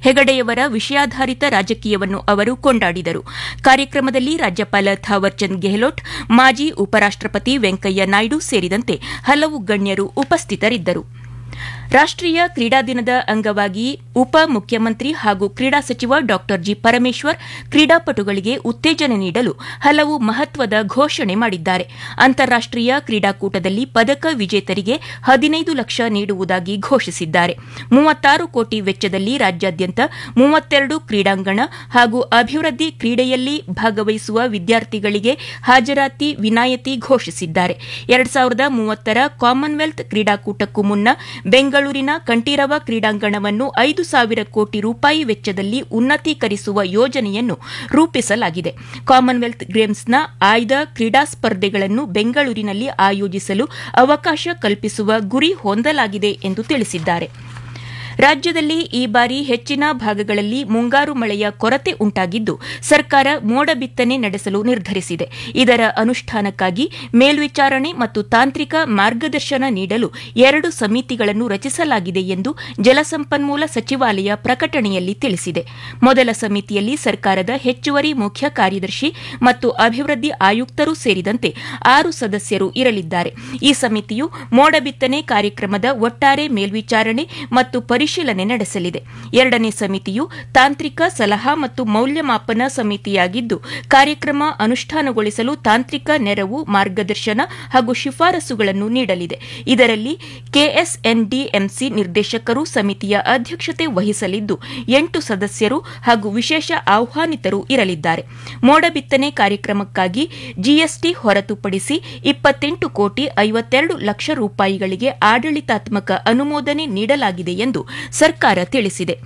ಹೆಗಡೆಯವರ ವಿಷಯಾಧಾರಿತ ರಾಜಕೀಯವನ್ನು ಅವರು ಕೊಂಡಾಡಿದರು ಕಾರ್ಯಕ್ರಮದಲ್ಲಿ ರಾಜ್ಯಪಾಲ ಥಾವರ್ಚಂದ್ ಗೆಹ್ಲೋಟ್ ಮಾಜಿ ಉಪರಾಷ್ಟಪತಿ ವೆಂಕಯ್ಯ ನಾಯ್ಡು ಸೇರಿದಂತೆ ಹಲವು ಗಣ್ಯರು ಉಪಸ್ಥಿತರಿದ್ದರು ರಾಷ್ಟೀಯ ಕ್ರೀಡಾ ದಿನದ ಅಂಗವಾಗಿ ಉಪ ಮುಖ್ಯಮಂತ್ರಿ ಹಾಗೂ ಕ್ರೀಡಾ ಸಚಿವ ಡಾ ಜಿ ಪರಮೇಶ್ವರ್ ಕ್ರೀಡಾಪಟುಗಳಿಗೆ ಉತ್ತೇಜನ ನೀಡಲು ಹಲವು ಮಹತ್ವದ ಘೋಷಣೆ ಮಾಡಿದ್ದಾರೆ ಅಂತಾರಾಷ್ಟೀಯ ಕ್ರೀಡಾಕೂಟದಲ್ಲಿ ಪದಕ ವಿಜೇತರಿಗೆ ಹದಿನೈದು ಲಕ್ಷ ನೀಡುವುದಾಗಿ ಘೋಷಿಸಿದ್ದಾರೆ ಮೂವತ್ತಾರು ಕೋಟಿ ವೆಚ್ಚದಲ್ಲಿ ರಾಜ್ಯಾದ್ಯಂತ ಮೂವತ್ತೆರಡು ಕ್ರೀಡಾಂಗಣ ಹಾಗೂ ಅಭಿವೃದ್ಧಿ ಕ್ರೀಡೆಯಲ್ಲಿ ಭಾಗವಹಿಸುವ ವಿದ್ಯಾರ್ಥಿಗಳಿಗೆ ಹಾಜರಾತಿ ವಿನಾಯಿತಿ ಘೋಷಿಸಿದ್ದಾರೆ ಎರಡ್ ಸಾವಿರದ ಮೂವತ್ತರ ಕಾಮನ್ವೆಲ್ತ್ ಕ್ರೀಡಾಕೂಟಕ್ಕೂ ಮುನ್ನ ಬೆಂಗಳೂರಿನ ಕಂಠೀರವ ಕ್ರೀಡಾಂಗಣವನ್ನು ಐದು ಸಾವಿರ ಕೋಟಿ ರೂಪಾಯಿ ವೆಚ್ಚದಲ್ಲಿ ಉನ್ನತೀಕರಿಸುವ ಯೋಜನೆಯನ್ನು ರೂಪಿಸಲಾಗಿದೆ ಕಾಮನ್ವೆಲ್ತ್ ಗೇಮ್ಸ್ನ ಆಯ್ದ ಕ್ರೀಡಾ ಸ್ಪರ್ಧೆಗಳನ್ನು ಬೆಂಗಳೂರಿನಲ್ಲಿ ಆಯೋಜಿಸಲು ಅವಕಾಶ ಕಲ್ಪಿಸುವ ಗುರಿ ಹೊಂದಲಾಗಿದೆ ಎಂದು ತಿಳಿಸಿದ್ದಾರೆ ರಾಜ್ಯದಲ್ಲಿ ಈ ಬಾರಿ ಹೆಚ್ಚಿನ ಭಾಗಗಳಲ್ಲಿ ಮುಂಗಾರು ಮಳೆಯ ಕೊರತೆ ಉಂಟಾಗಿದ್ದು ಸರ್ಕಾರ ಮೋಡ ಬಿತ್ತನೆ ನಡೆಸಲು ನಿರ್ಧರಿಸಿದೆ ಇದರ ಅನುಷ್ಠಾನಕ್ಕಾಗಿ ಮೇಲ್ವಿಚಾರಣೆ ಮತ್ತು ತಾಂತ್ರಿಕ ಮಾರ್ಗದರ್ಶನ ನೀಡಲು ಎರಡು ಸಮಿತಿಗಳನ್ನು ರಚಿಸಲಾಗಿದೆ ಎಂದು ಜಲಸಂಪನ್ಮೂಲ ಸಚಿವಾಲಯ ಪ್ರಕಟಣೆಯಲ್ಲಿ ತಿಳಿಸಿದೆ ಮೊದಲ ಸಮಿತಿಯಲ್ಲಿ ಸರ್ಕಾರದ ಹೆಚ್ಚುವರಿ ಮುಖ್ಯ ಕಾರ್ಯದರ್ಶಿ ಮತ್ತು ಅಭಿವೃದ್ಧಿ ಆಯುಕ್ತರು ಸೇರಿದಂತೆ ಆರು ಸದಸ್ಯರು ಇರಲಿದ್ದಾರೆ ಈ ಸಮಿತಿಯು ಮೋಡ ಬಿತ್ತನೆ ಕಾರ್ಯಕ್ರಮದ ಒಟ್ಟಾರೆ ಮೇಲ್ವಿಚಾರಣೆ ಮತ್ತು ಪರಿಶೀಲನೆ ನಡೆಸಲಿದೆ ಎರಡನೇ ಸಮಿತಿಯು ತಾಂತ್ರಿಕ ಸಲಹಾ ಮತ್ತು ಮೌಲ್ಯಮಾಪನ ಸಮಿತಿಯಾಗಿದ್ದು ಕಾರ್ಯಕ್ರಮ ಅನುಷ್ಠಾನಗೊಳಿಸಲು ತಾಂತ್ರಿಕ ನೆರವು ಮಾರ್ಗದರ್ಶನ ಹಾಗೂ ಶಿಫಾರಸುಗಳನ್ನು ನೀಡಲಿದೆ ಇದರಲ್ಲಿ ಕೆಎಸ್ಎನ್ಡಿಎಂಸಿ ನಿರ್ದೇಶಕರು ಸಮಿತಿಯ ಅಧ್ಯಕ್ಷತೆ ವಹಿಸಲಿದ್ದು ಎಂಟು ಸದಸ್ಯರು ಹಾಗೂ ವಿಶೇಷ ಆಹ್ವಾನಿತರು ಇರಲಿದ್ದಾರೆ ಮೋಡ ಬಿತ್ತನೆ ಕಾರ್ಯಕ್ರಮಕ್ಕಾಗಿ ಜಿಎಸ್ಟಿ ಹೊರತುಪಡಿಸಿ ಇಪ್ಪತ್ತೆಂಟು ಕೋಟಿ ಐವತ್ತೆರಡು ಲಕ್ಷ ರೂಪಾಯಿಗಳಿಗೆ ಆಡಳಿತಾತ್ಮಕ ಅನುಮೋದನೆ ನೀಡಲಾಗಿದೆ ಎಂದು ಸರ್ಕಾರ ತಿಳಿಸಿದೆ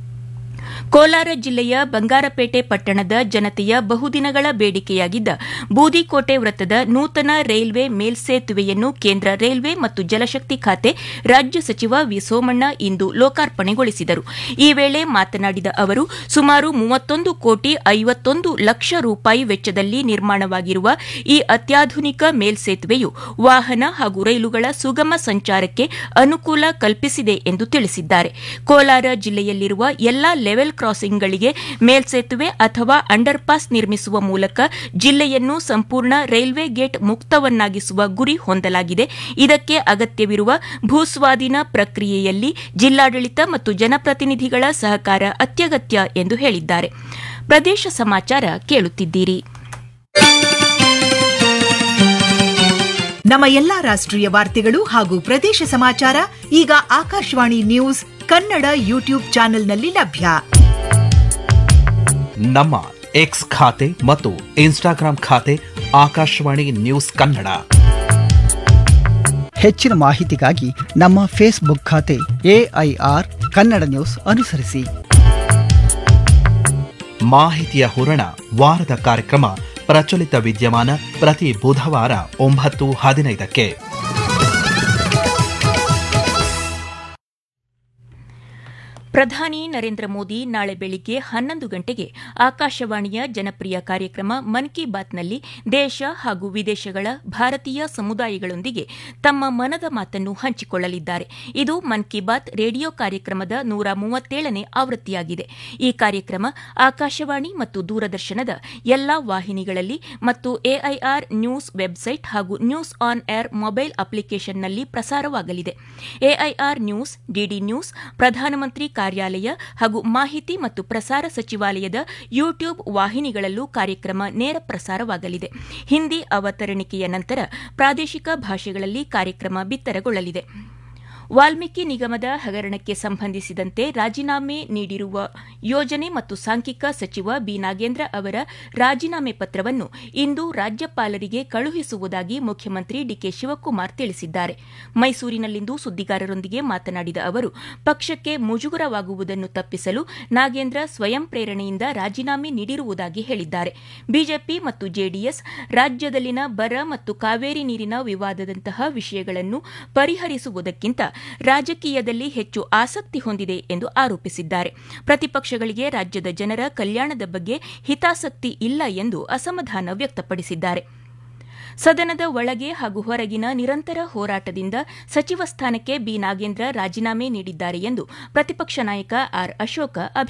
ಕೋಲಾರ ಜಿಲ್ಲೆಯ ಬಂಗಾರಪೇಟೆ ಪಟ್ಟಣದ ಜನತೆಯ ಬಹುದಿನಗಳ ಬೇಡಿಕೆಯಾಗಿದ್ದ ಬೂದಿಕೋಟೆ ವೃತ್ತದ ನೂತನ ರೈಲ್ವೆ ಮೇಲ್ಸೇತುವೆಯನ್ನು ಕೇಂದ್ರ ರೈಲ್ವೆ ಮತ್ತು ಜಲಶಕ್ತಿ ಖಾತೆ ರಾಜ್ಯ ಸಚಿವ ವಿ ಸೋಮಣ್ಣ ಇಂದು ಲೋಕಾರ್ಪಣೆಗೊಳಿಸಿದರು ಈ ವೇಳೆ ಮಾತನಾಡಿದ ಅವರು ಸುಮಾರು ಮೂವತ್ತೊಂದು ಕೋಟಿ ಐವತ್ತೊಂದು ಲಕ್ಷ ರೂಪಾಯಿ ವೆಚ್ಚದಲ್ಲಿ ನಿರ್ಮಾಣವಾಗಿರುವ ಈ ಅತ್ಯಾಧುನಿಕ ಮೇಲ್ಸೇತುವೆಯು ವಾಹನ ಹಾಗೂ ರೈಲುಗಳ ಸುಗಮ ಸಂಚಾರಕ್ಕೆ ಅನುಕೂಲ ಕಲ್ಪಿಸಿದೆ ಎಂದು ತಿಳಿಸಿದ್ದಾರೆ ಕೋಲಾರ ಜಿಲ್ಲೆಯಲ್ಲಿರುವ ಎಲ್ಲಾ ಲೆವೆಲ್ ಕ್ರಾಸಿಂಗ್ಗಳಿಗೆ ಮೇಲ್ಸೇತುವೆ ಅಥವಾ ಅಂಡರ್ಪಾಸ್ ನಿರ್ಮಿಸುವ ಮೂಲಕ ಜಿಲ್ಲೆಯನ್ನು ಸಂಪೂರ್ಣ ರೈಲ್ವೆ ಗೇಟ್ ಮುಕ್ತವನ್ನಾಗಿಸುವ ಗುರಿ ಹೊಂದಲಾಗಿದೆ ಇದಕ್ಕೆ ಅಗತ್ಯವಿರುವ ಭೂಸ್ವಾಧೀನ ಪ್ರಕ್ರಿಯೆಯಲ್ಲಿ ಜಿಲ್ಲಾಡಳಿತ ಮತ್ತು ಜನಪ್ರತಿನಿಧಿಗಳ ಸಹಕಾರ ಅತ್ಯಗತ್ಯ ಎಂದು ಹೇಳಿದ್ದಾರೆ ಪ್ರದೇಶ ಸಮಾಚಾರ ಕೇಳುತ್ತಿದ್ದೀರಿ ನಮ್ಮ ಎಲ್ಲಾ ರಾಷ್ಟ್ರೀಯ ವಾರ್ತೆಗಳು ಹಾಗೂ ಪ್ರದೇಶ ಸಮಾಚಾರ ಈಗ ಆಕಾಶವಾಣಿ ನ್ಯೂಸ್ ಕನ್ನಡ ಯೂಟ್ಯೂಬ್ ಚಾನೆಲ್ನಲ್ಲಿ ಲಭ್ಯ ನಮ್ಮ ಎಕ್ಸ್ ಖಾತೆ ಮತ್ತು ಇನ್ಸ್ಟಾಗ್ರಾಂ ಖಾತೆ ಆಕಾಶವಾಣಿ ನ್ಯೂಸ್ ಕನ್ನಡ ಹೆಚ್ಚಿನ ಮಾಹಿತಿಗಾಗಿ ನಮ್ಮ ಫೇಸ್ಬುಕ್ ಖಾತೆ ಎಐಆರ್ ಕನ್ನಡ ನ್ಯೂಸ್ ಅನುಸರಿಸಿ ಮಾಹಿತಿಯ ಹೂರಣ ವಾರದ ಕಾರ್ಯಕ್ರಮ ಪ್ರಚಲಿತ ವಿದ್ಯಮಾನ ಪ್ರತಿ ಬುಧವಾರ ಒಂಬತ್ತು ಹದಿನೈದಕ್ಕೆ ಪ್ರಧಾನಿ ನರೇಂದ್ರ ಮೋದಿ ನಾಳೆ ಬೆಳಿಗ್ಗೆ ಹನ್ನೊಂದು ಗಂಟೆಗೆ ಆಕಾಶವಾಣಿಯ ಜನಪ್ರಿಯ ಕಾರ್ಯಕ್ರಮ ಮನ್ ಕಿ ಬಾತ್ನಲ್ಲಿ ದೇಶ ಹಾಗೂ ವಿದೇಶಗಳ ಭಾರತೀಯ ಸಮುದಾಯಗಳೊಂದಿಗೆ ತಮ್ಮ ಮನದ ಮಾತನ್ನು ಹಂಚಿಕೊಳ್ಳಲಿದ್ದಾರೆ ಇದು ಮನ್ ಕಿ ಬಾತ್ ರೇಡಿಯೋ ಕಾರ್ಯಕ್ರಮದ ನೂರ ಮೂವತ್ತೇಳನೇ ಆವೃತ್ತಿಯಾಗಿದೆ ಈ ಕಾರ್ಯಕ್ರಮ ಆಕಾಶವಾಣಿ ಮತ್ತು ದೂರದರ್ಶನದ ಎಲ್ಲಾ ವಾಹಿನಿಗಳಲ್ಲಿ ಮತ್ತು ಎಐಆರ್ ನ್ಯೂಸ್ ವೆಬ್ಸೈಟ್ ಹಾಗೂ ನ್ಯೂಸ್ ಆನ್ ಏರ್ ಮೊಬೈಲ್ ಅಪ್ಲಿಕೇಶನ್ನಲ್ಲಿ ಪ್ರಸಾರವಾಗಲಿದೆ ಎಐಆರ್ ನ್ಯೂಸ್ ಡಿಡಿ ನ್ಯೂಸ್ ಪ್ರಧಾನಮಂತ್ರಿ ಕಾರ್ಯಾಲಯ ಹಾಗೂ ಮಾಹಿತಿ ಮತ್ತು ಪ್ರಸಾರ ಸಚಿವಾಲಯದ ಯೂಟ್ಯೂಬ್ ವಾಹಿನಿಗಳಲ್ಲೂ ಕಾರ್ಯಕ್ರಮ ನೇರ ಪ್ರಸಾರವಾಗಲಿದೆ ಹಿಂದಿ ಅವತರಣಿಕೆಯ ನಂತರ ಪ್ರಾದೇಶಿಕ ಭಾಷೆಗಳಲ್ಲಿ ಕಾರ್ಯಕ್ರಮ ಬಿತ್ತರಗೊಳ್ಳಲಿದೆ ವಾಲ್ಮೀಕಿ ನಿಗಮದ ಹಗರಣಕ್ಕೆ ಸಂಬಂಧಿಸಿದಂತೆ ರಾಜೀನಾಮೆ ನೀಡಿರುವ ಯೋಜನೆ ಮತ್ತು ಸಾಂಖ್ಯಿಕ ಸಚಿವ ಬಿ ನಾಗೇಂದ್ರ ಅವರ ರಾಜೀನಾಮೆ ಪತ್ರವನ್ನು ಇಂದು ರಾಜ್ಯಪಾಲರಿಗೆ ಕಳುಹಿಸುವುದಾಗಿ ಮುಖ್ಯಮಂತ್ರಿ ಡಿಕೆ ಶಿವಕುಮಾರ್ ತಿಳಿಸಿದ್ದಾರೆ ಮೈಸೂರಿನಲ್ಲಿಂದು ಸುದ್ದಿಗಾರರೊಂದಿಗೆ ಮಾತನಾಡಿದ ಅವರು ಪಕ್ಷಕ್ಕೆ ಮುಜುಗರವಾಗುವುದನ್ನು ತಪ್ಪಿಸಲು ನಾಗೇಂದ್ರ ಸ್ವಯಂ ಪ್ರೇರಣೆಯಿಂದ ರಾಜೀನಾಮೆ ನೀಡಿರುವುದಾಗಿ ಹೇಳಿದ್ದಾರೆ ಬಿಜೆಪಿ ಮತ್ತು ಜೆಡಿಎಸ್ ರಾಜ್ಯದಲ್ಲಿನ ಬರ ಮತ್ತು ಕಾವೇರಿ ನೀರಿನ ವಿವಾದದಂತಹ ವಿಷಯಗಳನ್ನು ಪರಿಹರಿಸುವುದಕ್ಕಿಂತ ರಾಜಕೀಯದಲ್ಲಿ ಹೆಚ್ಚು ಆಸಕ್ತಿ ಹೊಂದಿದೆ ಎಂದು ಆರೋಪಿಸಿದ್ದಾರೆ ಪ್ರತಿಪಕ್ಷಗಳಿಗೆ ರಾಜ್ಯದ ಜನರ ಕಲ್ಯಾಣದ ಬಗ್ಗೆ ಹಿತಾಸಕ್ತಿ ಇಲ್ಲ ಎಂದು ಅಸಮಾಧಾನ ವ್ಯಕ್ತಪಡಿಸಿದ್ದಾರೆ ಸದನದ ಒಳಗೆ ಹಾಗೂ ಹೊರಗಿನ ನಿರಂತರ ಹೋರಾಟದಿಂದ ಸಚಿವ ಸ್ಥಾನಕ್ಕೆ ಬಿ ನಾಗೇಂದ್ರ ರಾಜೀನಾಮೆ ನೀಡಿದ್ದಾರೆ ಎಂದು ಪ್ರತಿಪಕ್ಷ ನಾಯಕ ಆರ್ ಅಶೋಕ